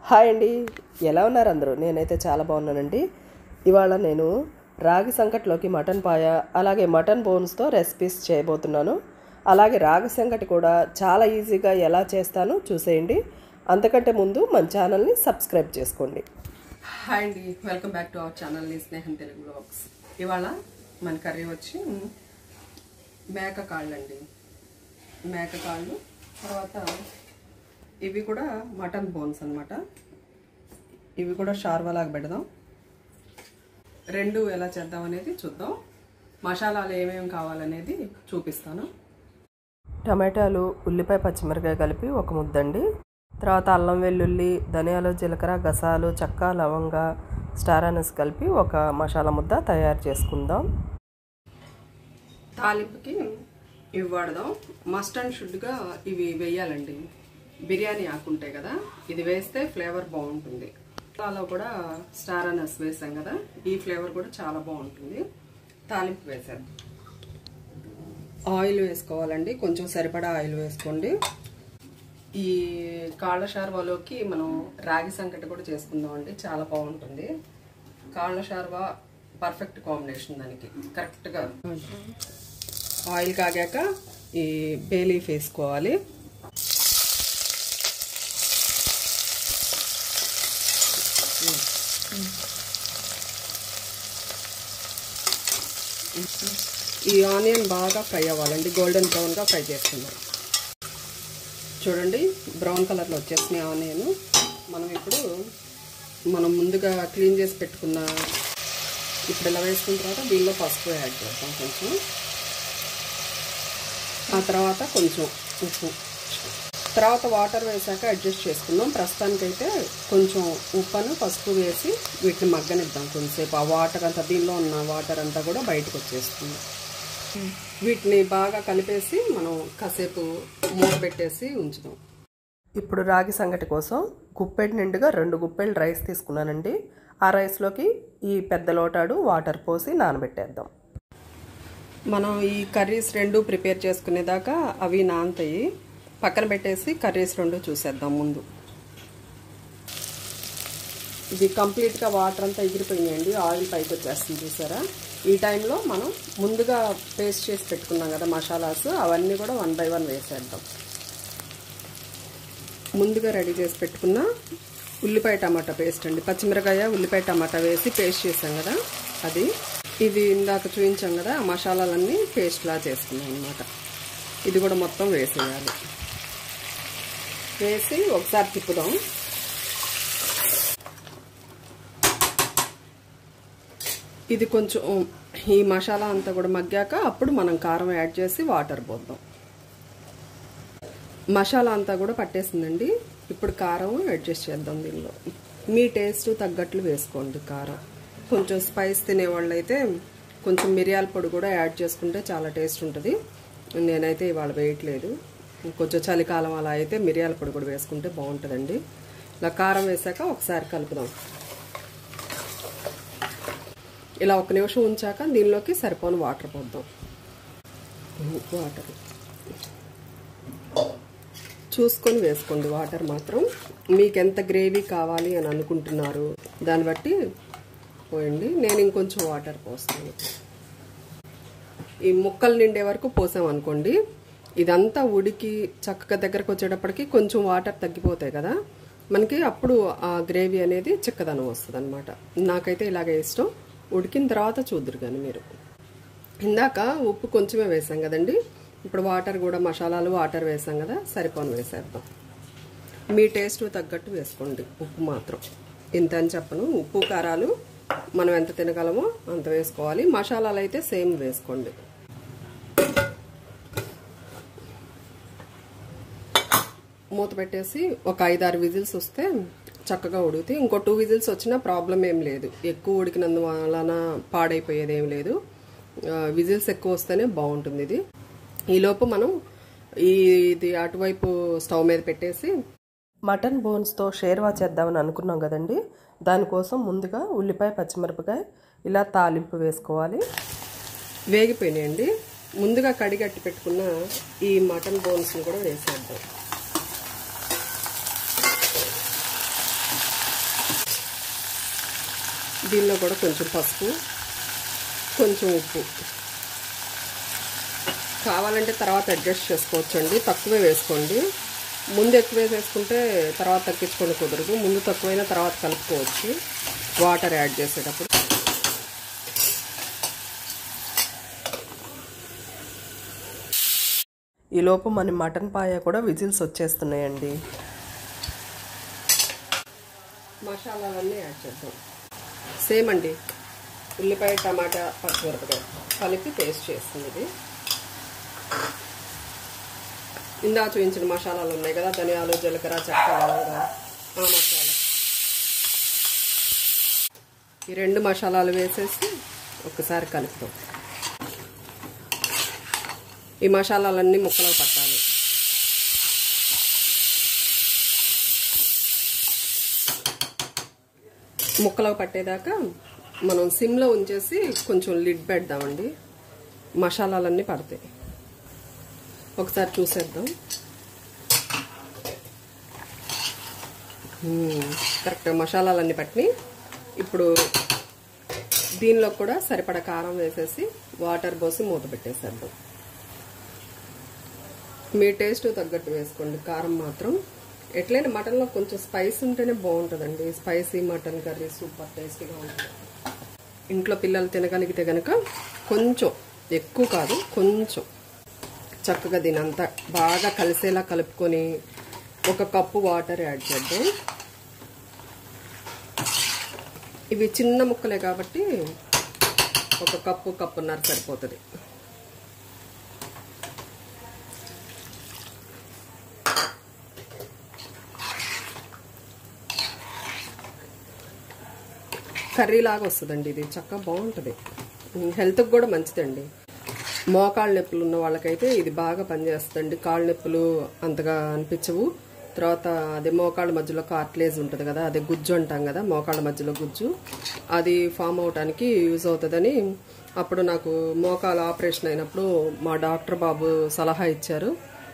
hi అండి ఎలా ఉన్నారు అందరూ నేనైతే చాలా బాగున్నానండి ఇవాళ నేను రాగి సంకట్లోకి మటన్ పాయ అలాగే మటన్ బోన్స్తో రెసిపీస్ చేయబోతున్నాను అలాగే రాగి సంకటి కూడా చాలా ఈజీగా ఎలా చేస్తానో చూసేయండి అంతకంటే ముందు మన ఛానల్ని సబ్స్క్రైబ్ చేసుకోండి హాయ్ అండి welcome back to our channel నీ స్నేహం తెలుగు బ్లాగ్స్ ఇవాళ మన కర్రీ వచ్చి మేక కాళ్ళు అండి మేక కాళ్ళు తర్వాత ఇవి కూడా మటన్ బోన్స్ అన్నమాట ఇవి కూడా షార్వాలాగా పెడదాం రెండు ఎలా చేద్దాం అనేది చూద్దాం మసాలాలు ఏమేమి కావాలనేది చూపిస్తాను టమాటాలు ఉల్లిపాయ పచ్చిమిరకాయ కలిపి ఒక ముద్దండి తర్వాత అల్లం వెల్లుల్లి ధనియాలు జీలకర్ర గసాలు చెక్క లవంగ స్టార్ అనస్ కలిపి ఒక మసాలా ముద్ద తయారు చేసుకుందాం తాలింపుకి ఇవి వాడదాం మస్ట్ అండ్ షుడ్గా ఇవి వేయాలండి బిర్యానీ ఆకుంటాయి కదా ఇది వేస్తే ఫ్లేవర్ బాగుంటుంది అలా కూడా స్టార్ అనస్ వేసాం కదా ఈ ఫ్లేవర్ కూడా చాలా బాగుంటుంది తాలింపు వేసాను ఆయిల్ వేసుకోవాలండి కొంచెం సరిపడా ఆయిల్ వేసుకోండి ఈ కాళ్ళ షార్వాలోకి మనం రాగి సంకటి కూడా చేసుకుందాం అండి చాలా బాగుంటుంది కాళ్ళ షార్వా పర్ఫెక్ట్ కాంబినేషన్ దానికి కరెక్ట్గా ఆయిల్ కాగాక ఈ బేలీఫ్ వేసుకోవాలి ఈ ఆనియన్ బాగా ఫ్రై అవ్వాలండి గోల్డెన్ బ్రౌన్గా ఫ్రై చేసుకుందాం చూడండి బ్రౌన్ కలర్లో వచ్చేసినాయి ఆనియన్ మనం ఇప్పుడు మనం ముందుగా క్లీన్ చేసి పెట్టుకున్న ఇప్పుడు ఇలా వేసుకున్న తర్వాత దీనిలో పసుపు యాడ్ చేద్దాం కొంచెం ఆ తర్వాత కొంచెం ఉప్పు తర్వాత వాటర్ వేసాక అడ్జస్ట్ చేసుకుందాం ప్రస్తుతానికైతే కొంచెం ఉప్పును పసుపు వేసి వీటిని మగ్గనిద్దాం కొంచెంసేపు ఆ వాటర్ అంతా దీనిలో ఉన్న వాటర్ అంతా కూడా బయటకు వచ్చేస్తుంది వీటిని బాగా కలిపేసి మనం కాసేపు మూత పెట్టేసి ఉంచుదాం ఇప్పుడు రాగి సంగటి కోసం గుప్పెడి నిండుగా రెండు గుప్పెళ్ళు రైస్ తీసుకున్నానండి ఆ రైస్లోకి ఈ పెద్ద లోటాడు వాటర్ పోసి నానబెట్టేద్దాం మనం ఈ కర్రీస్ రెండు ప్రిపేర్ చేసుకునేదాకా అవి నానతాయి పక్కన పెట్టేసి కర్రీస్ రెండు చూసేద్దాం ముందు ఇది కంప్లీట్గా వాటర్ అంతా ఎగిరిపోయినాయండి ఆయిల్ పైకి వచ్చేస్తుంది చూసారా ఈ టైంలో మనం ముందుగా పేస్ట్ చేసి పెట్టుకున్నాం కదా మసాలాస్ అవన్నీ కూడా వన్ బై వన్ వేసేద్దాం ముందుగా రెడీ చేసి పెట్టుకున్న ఉల్లిపాయ టమాటా పేస్ట్ అండి పచ్చిమిరకాయ ఉల్లిపాయ టమాటా వేసి పేస్ట్ చేసాం కదా అది ఇది ఇందాక చూపించాం కదా ఆ మసాలాలన్నీ పేస్ట్లా చేసుకున్నాం అనమాట ఇది కూడా మొత్తం వేసేయాలి వేసి ఒకసారి తిప్పుదాం ఇది కొంచెం ఈ మసాలా అంతా కూడా మగ్గాక అప్పుడు మనం కారం యాడ్ చేసి వాటర్ పోద్దాం మసాలా అంతా కూడా పట్టేసిందండి ఇప్పుడు కారం అడ్జస్ట్ చేద్దాం దీనిలో మీ టేస్ట్ తగ్గట్లు వేసుకోండి కారం కొంచెం స్పైస్ తినేవాళ్ళు అయితే కొంచెం మిరియాల పొడి కూడా యాడ్ చేసుకుంటే చాలా టేస్ట్ ఉంటుంది నేనైతే ఇవాళ వేయట్లేదు కొంచెం చలికాలం అలా అయితే మిరియాల పొడి కూడా వేసుకుంటే బాగుంటుందండి ఇలా కారం వేసాక ఒకసారి కలుపుదాం ఇలా ఒక నిమిషం ఉంచాక దీనిలోకి సరిపోని వాటర్ పోద్దాం వాటర్ చూసుకొని వేసుకోండి వాటర్ మాత్రం మీకు ఎంత గ్రేవీ కావాలి అని అనుకుంటున్నారు దాన్ని బట్టి పోయండి నేను ఇంకొంచెం వాటర్ పోస్తాను ఈ ముక్కలు నిండే వరకు పోసాం అనుకోండి ఇదంతా ఉడికి చక్కగా దగ్గరకు వచ్చేటప్పటికి కొంచెం వాటర్ తగ్గిపోతాయి కదా మనకి అప్పుడు ఆ గ్రేవీ అనేది చిక్కదనం వస్తుంది అనమాట నాకైతే ఇలాగే ఇష్టం ఉడికిన తర్వాత చూద్దరు కానీ మీరు ఇందాక ఉప్పు కొంచెమే వేసాం కదండి ఇప్పుడు వాటర్ కూడా మసాలాలు వాటర్ వేసాం కదా సరిపోను వేసేద్దాం మీ టేస్ట్ తగ్గట్టు వేసుకోండి ఉప్పు మాత్రం ఇంత అని చెప్పను ఉప్పు కారాలు మనం ఎంత తినగలమో అంత వేసుకోవాలి మసాలాలు అయితే సేమ్ వేసుకోండి మూత పెట్టేసి ఒక ఐదారు విజిల్స్ వస్తే చక్కగా ఉడుకుతాయి ఇంకో టూ విజిల్స్ వచ్చినా ప్రాబ్లం ఏం లేదు ఎక్కువ ఉడికినందువలన పాడైపోయేది ఏం లేదు విజిల్స్ ఎక్కువ వస్తేనే బాగుంటుంది ఇది ఈలోపు మనం ఇది అటువైపు స్టవ్ మీద పెట్టేసి మటన్ బోన్స్తో షేర్వా చేద్దామని అనుకున్నాం కదండి దానికోసం ముందుగా ఉల్లిపాయ పచ్చిమిరపకాయ ఇలా తాలింపు వేసుకోవాలి వేగిపోయినాయండి ముందుగా కడిగట్టి పెట్టుకున్న ఈ మటన్ బోన్స్ని కూడా వేసేద్దాం దీనిలో కూడా కొంచెం పసుపు కొంచెం ఉప్పు కావాలంటే తర్వాత అడ్జస్ట్ చేసుకోవచ్చు అండి తక్కువే వేసుకోండి ముందు ఎక్కువ వేసుకుంటే తర్వాత తగ్గించుకొని కుదరదు ముందు తక్కువైనా తర్వాత కలుపుకోవచ్చు వాటర్ యాడ్ చేసేటప్పుడు ఈలోపు మన మటన్ పాయ కూడా విజిల్స్ వచ్చేస్తున్నాయండి మసాలాలన్నీ యాడ్ చేద్దాం సేమ్ అండి ఉల్లిపాయ టమాటా పచ్చిమిరపకాయ కలిపి పేస్ట్ చేస్తుంది ఇది ఇందా చూపించిన మసాలాలు ఉన్నాయి కదా ధనియాలు జీలకర్ర చెక్క లవంగ ఆ మసాలా ఈ రెండు మసాలాలు వేసేసి ఒకసారి కలుపుతాం ఈ మసాలాలన్నీ ముక్కలకు పట్టాలి ముక్కలకు పట్టేదాకా మనం సిమ్లో ఉంచేసి కొంచెం లిడ్ పెడదామండి మసాలాలన్నీ పడతాయి ఒకసారి చూసేద్దాం కరెక్ట్ మసాలాలన్నీ పట్టి ఇప్పుడు దీనిలో కూడా సరిపడా కారం వేసేసి వాటర్ పోసి మూత పెట్టేసేద్దాం మీ టేస్ట్ తగ్గట్టు వేసుకోండి కారం మాత్రం ఎట్లయినా మటన్లో కొంచెం స్పైస్ ఉంటేనే బాగుంటుందండి స్పైసీ మటన్ కర్రీ సూపర్ టేస్టీగా ఉంటుంది ఇంట్లో పిల్లలు తినగలిగితే కనుక కొంచెం ఎక్కువ కాదు కొంచెం చక్కగా దీనంతా బాగా కలిసేలా కలుపుకొని ఒక కప్పు వాటర్ యాడ్ చేద్దాం ఇవి చిన్న ముక్కలే కాబట్టి ఒక కప్పు కప్పున్నర సరిపోతుంది కర్రీ లాగా వస్తుందండి ఇది చక్కగా బాగుంటుంది హెల్త్కి కూడా మంచిదండి మోకాళ్ళ నొప్పులు ఉన్న వాళ్ళకైతే ఇది బాగా పనిచేస్తుందండి కాళ్ళ నొప్పులు అంతగా అనిపించవు తర్వాత అదే మోకాళ్ళ మధ్యలో కార్ట్లేజ్ ఉంటుంది కదా అదే గుజ్జు అంటాం కదా మోకాళ్ళ మధ్యలో గుజ్జు అది ఫామ్ అవడానికి యూజ్ అవుతుందని అప్పుడు నాకు మోకాళ్ళ ఆపరేషన్ అయినప్పుడు మా డాక్టర్ బాబు సలహా ఇచ్చారు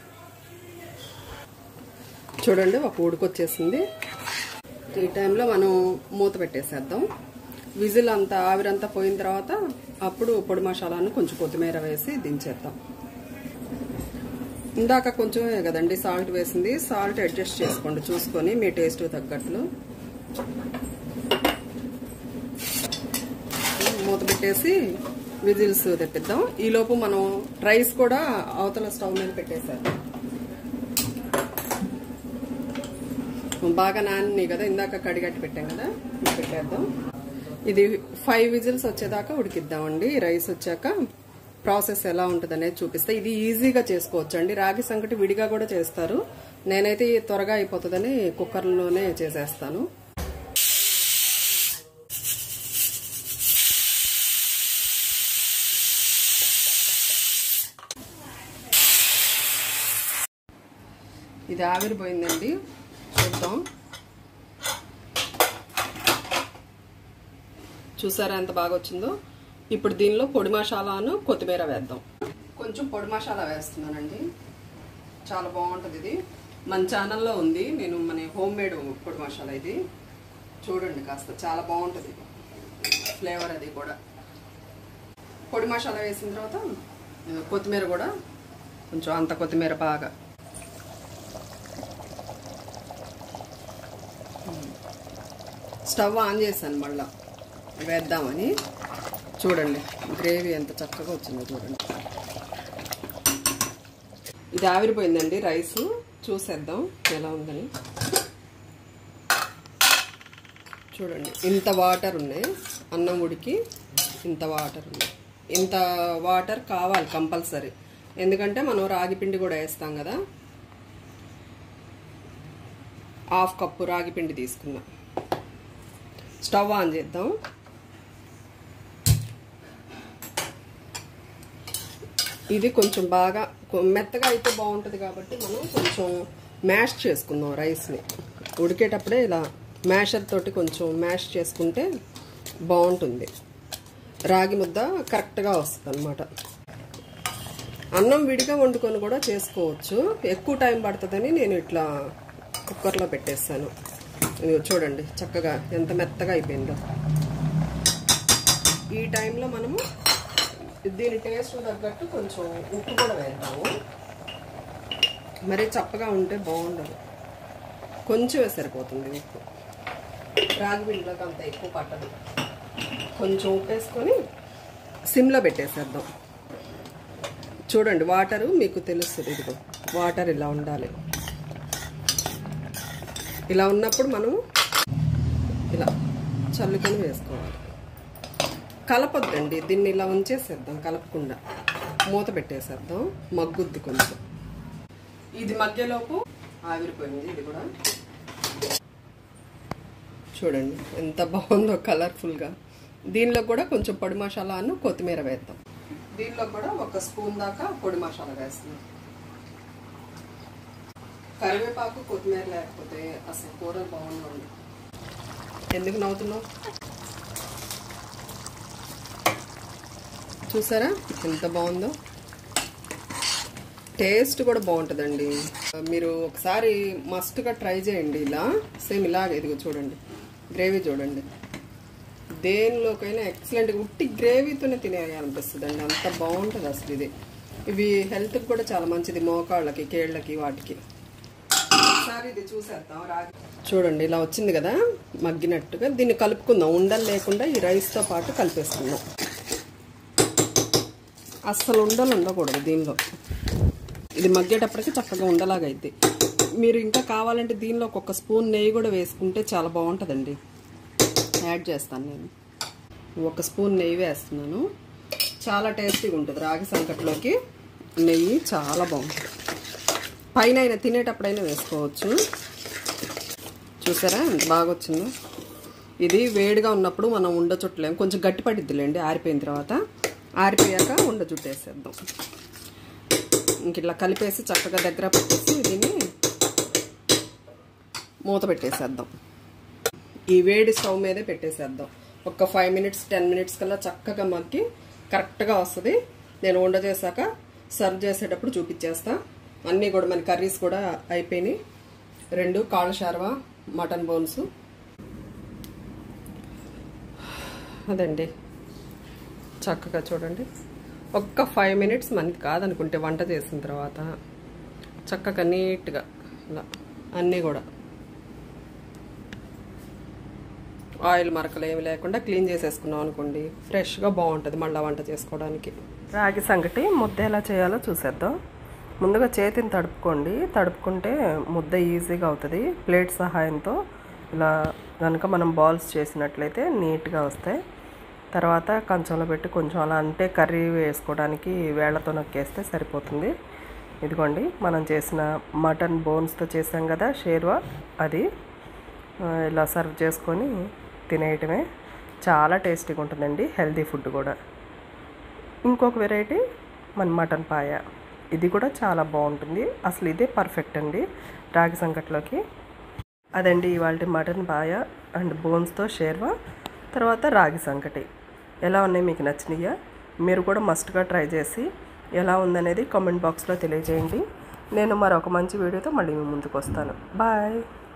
చూడండి ఒక ఉడికొచ్చేసింది ఈ టైంలో మనం మూత పెట్టేసేద్దాం విజిల్ అంతా ఆవిరంతా పోయిన తర్వాత అప్పుడు పొడి మసాలాను కొంచెం కొత్తిమీర వేసి దించేద్దాం ఇందాక కొంచెమే కదండి సాల్ట్ వేసింది సాల్ట్ అడ్జస్ట్ చేసుకోండి చూసుకొని మీ టేస్ట్ తగ్గట్లు మూత పెట్టేసి విజిల్స్ తెప్పిద్దాం ఈలోపు మనం రైస్ కూడా అవతల స్టవ్ మీద పెట్టేసేద్దాం బాగా నాని కదా ఇందాక కడిగట్టి పెట్టాం కదా ఇది పెట్టేద్దాం ఇది ఫైవ్ విజిల్స్ వచ్చేదాకా ఉడికిద్దామండి రైస్ వచ్చాక ప్రాసెస్ ఎలా ఉంటుంది అనేది చూపిస్తా ఇది ఈజీగా చేసుకోవచ్చు అండి రాగి సంకటి విడిగా కూడా చేస్తారు నేనైతే త్వరగా అయిపోతుందని కుక్కర్లోనే చేసేస్తాను ఇది ఆవిరిపోయిందండి చూద్దాం చూసారా ఎంత బాగా వచ్చిందో ఇప్పుడు దీనిలో పొడి మసాలాను కొత్తిమీర వేద్దాం కొంచెం పొడి మసాలా వేస్తున్నానండి చాలా బాగుంటుంది ఇది మన ఛానల్లో ఉంది నేను మన హోమ్ మేడ్ పొడి మసాలా ఇది చూడండి కాస్త చాలా బాగుంటుంది ఫ్లేవర్ అది కూడా పొడి మసాలా వేసిన తర్వాత కొత్తిమీర కూడా కొంచెం అంత కొత్తిమీర బాగా స్టవ్ ఆన్ చేశాను మళ్ళా వేద్దామని చూడండి గ్రేవీ ఎంత చక్కగా వచ్చిందో చూడండి ఇది ఆవిరిపోయిందండి రైస్ చూసేద్దాం ఎలా ఉందని చూడండి ఇంత వాటర్ ఉన్నాయి అన్నం ఉడికి ఇంత వాటర్ ఉన్నాయి ఇంత వాటర్ కావాలి కంపల్సరీ ఎందుకంటే మనం రాగి పిండి కూడా వేస్తాం కదా హాఫ్ కప్పు రాగి పిండి తీసుకున్నాం స్టవ్ ఆన్ చేద్దాం ఇది కొంచెం బాగా మెత్తగా అయితే బాగుంటుంది కాబట్టి మనం కొంచెం మ్యాష్ చేసుకుందాం రైస్ని ఉడికేటప్పుడే ఇలా మ్యాషర్ తోటి కొంచెం మ్యాష్ చేసుకుంటే బాగుంటుంది రాగి ముద్ద కరెక్ట్గా వస్తుంది అనమాట అన్నం విడిగా వండుకొని కూడా చేసుకోవచ్చు ఎక్కువ టైం పడుతుందని నేను ఇట్లా కుక్కర్లో పెట్టేస్తాను ఇదిగో చూడండి చక్కగా ఎంత మెత్తగా అయిపోయిందో ఈ టైంలో మనము దీని టేస్ట్ తగ్గట్టు కొంచెం ఉప్పు కూడా వేద్దాము మరీ చప్పగా ఉంటే బాగుండదు కొంచెం సరిపోతుంది ఉప్పు రాగి పిండిలోకి అంత ఎక్కువ పట్టదు కొంచెం ఉప్పు వేసుకొని సిమ్లో పెట్టేసేద్దాం చూడండి వాటరు మీకు తెలుస్తుంది ఇదిగో వాటర్ ఇలా ఉండాలి ఇలా ఉన్నప్పుడు మనం ఇలా చల్లుకొని వేసుకోవాలి కలపొద్దండి దీన్ని ఇలా ఉంచేసేద్దాం కలపకుండా మూత పెట్టేసేద్దాం మగ్గుద్ది కొంచెం ఇది మధ్యలోపు ఆవిరిపోయింది ఇది కూడా చూడండి ఎంత బాగుందో కలర్ఫుల్గా దీనిలో కూడా కొంచెం పొడి మసాలాను కొత్తిమీర వేద్దాం దీనిలో కూడా ఒక స్పూన్ దాకా పొడి మసాలా వేస్తున్నాం కరివేపాకు కొత్తిమీర లేకపోతే అసలు కూర బాగుండండి ఎందుకు నవ్వుతున్నావు చూసారా ఎంత బాగుందో టేస్ట్ కూడా బాగుంటుందండి మీరు ఒకసారి మస్ట్గా ట్రై చేయండి ఇలా సేమ్ ఇలాగే ఇదిగో చూడండి గ్రేవీ చూడండి దేనిలోకైనా ఎక్సలెంట్గా ఉట్టి గ్రేవీతోనే తినేయాలనిపిస్తుంది అండి అంత బాగుంటుంది అసలు ఇది ఇవి హెల్త్కి కూడా చాలా మంచిది మోకాళ్ళకి కేళ్ళకి వాటికి ఒకసారి ఇది చూసేద్దాం రాగి చూడండి ఇలా వచ్చింది కదా మగ్గినట్టుగా దీన్ని కలుపుకుందాం ఉండలు లేకుండా ఈ రైస్తో పాటు కలిపేసుకుందాం అస్సలు ఉండలు ఉండకూడదు దీనిలో ఇది మగ్గేటప్పటికి చక్కగా ఉండలాగా అయితే మీరు ఇంకా కావాలంటే దీనిలో ఒక స్పూన్ నెయ్యి కూడా వేసుకుంటే చాలా బాగుంటుందండి యాడ్ చేస్తాను నేను ఒక స్పూన్ నెయ్యి వేస్తున్నాను చాలా టేస్టీగా ఉంటుంది రాగి సంకట్లోకి నెయ్యి చాలా బాగుంటుంది పైన అయినా తినేటప్పుడైనా వేసుకోవచ్చు చూసారా ఎంత బాగా వచ్చిందో ఇది వేడిగా ఉన్నప్పుడు మనం ఉండ చుట్టలేం కొంచెం గట్టి పడిద్దిలేండి ఆరిపోయిన తర్వాత ఆరిపోయాక ఉండ చుట్టేసేద్దాం ఇంక ఇట్లా కలిపేసి చక్కగా దగ్గర పెట్టేసి దీన్ని మూత పెట్టేసేద్దాం ఈ వేడి స్టవ్ మీదే పెట్టేసేద్దాం ఒక ఫైవ్ మినిట్స్ టెన్ మినిట్స్ కల్లా చక్కగా మగ్గి కరెక్ట్గా వస్తుంది నేను వండ చేశాక సర్వ్ చేసేటప్పుడు చూపించేస్తా అన్నీ కూడా మన కర్రీస్ కూడా అయిపోయినాయి రెండు కాళ్ళ షార్వా మటన్ బోన్స్ అదండి చక్కగా చూడండి ఒక్క ఫైవ్ మినిట్స్ మనకి కాదనుకుంటే వంట చేసిన తర్వాత చక్కగా నీట్గా ఇలా అన్నీ కూడా ఆయిల్ మరకలు ఏమి లేకుండా క్లీన్ చేసేసుకున్నాం అనుకోండి ఫ్రెష్గా బాగుంటుంది మళ్ళీ వంట చేసుకోవడానికి రాగి సంగటి ముద్ద ఎలా చేయాలో చూసేద్దాం ముందుగా చేతిని తడుపుకోండి తడుపుకుంటే ముద్ద ఈజీగా అవుతుంది ప్లేట్ సహాయంతో ఇలా కనుక మనం బాల్స్ చేసినట్లయితే నీట్గా వస్తాయి తర్వాత కంచంలో పెట్టి కొంచెం అలా అంటే కర్రీ వేసుకోవడానికి వేళ్లతో నొక్కేస్తే సరిపోతుంది ఇదిగోండి మనం చేసిన మటన్ బోన్స్తో చేసాం కదా షేర్వా అది ఆ, ఇలా సర్వ్ చేసుకొని తినేయటమే చాలా టేస్టీగా ఉంటుందండి హెల్తీ ఫుడ్ కూడా ఇంకొక వెరైటీ మన మటన్ పాయ ఇది కూడా చాలా బాగుంటుంది అసలు ఇదే పర్ఫెక్ట్ అండి రాగి సంకట్లోకి అదండి ఇవాళ మటన్ పాయ అండ్ బోన్స్తో షేర్వా తర్వాత రాగి సంకటి ఎలా ఉన్నాయి మీకు నచ్చినాయా మీరు కూడా మస్ట్గా ట్రై చేసి ఎలా ఉందనేది కామెంట్ బాక్స్లో తెలియజేయండి నేను మరొక మంచి వీడియోతో మళ్ళీ మీ ముందుకు వస్తాను బాయ్